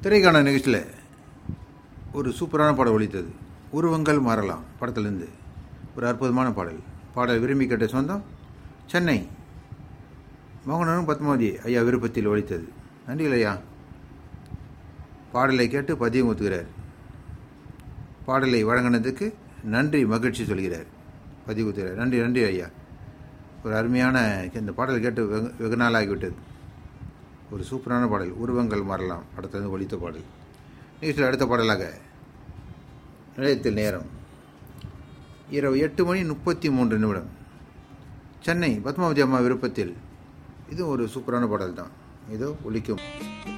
திரைக்கான நிகழ்ச்சியில் ஒரு சூப்பரான பாடல் ஒழித்தது உருவங்கள் மாறலாம் படத்துலேருந்து ஒரு அற்புதமான பாடல் பாடல் விரும்பி கேட்ட சொந்தம் சென்னை மோகனரும் பத்மாவதி ஐயா விருப்பத்தில் ஒழித்தது நன்றிகள் ஐயா பாடலை கேட்டு பதியம் ஊத்துகிறார் பாடலை வழங்கினதுக்கு நன்றி மகிழ்ச்சி சொல்கிறார் பதிவு ஊத்துகிறார் நன்றி நன்றி ஐயா ஒரு அருமையான இந்த பாடல் கேட்டு வெகு வெகு நாள் ஆகிவிட்டது ஒரு சூப்பரான பாடல் உருவங்கள் மாறலாம் படத்திலிருந்து ஒழித்த பாடல் நிகழ்ச்சியில் அடுத்த பாடலாக நிலையத்தில் நேரம் இரவு எட்டு மணி முப்பத்தி மூன்று நிமிடம் சென்னை பத்மாவதி அம்மா விருப்பத்தில் இது ஒரு சூப்பரான பாடல் தான் இதோ ஒழிக்கும்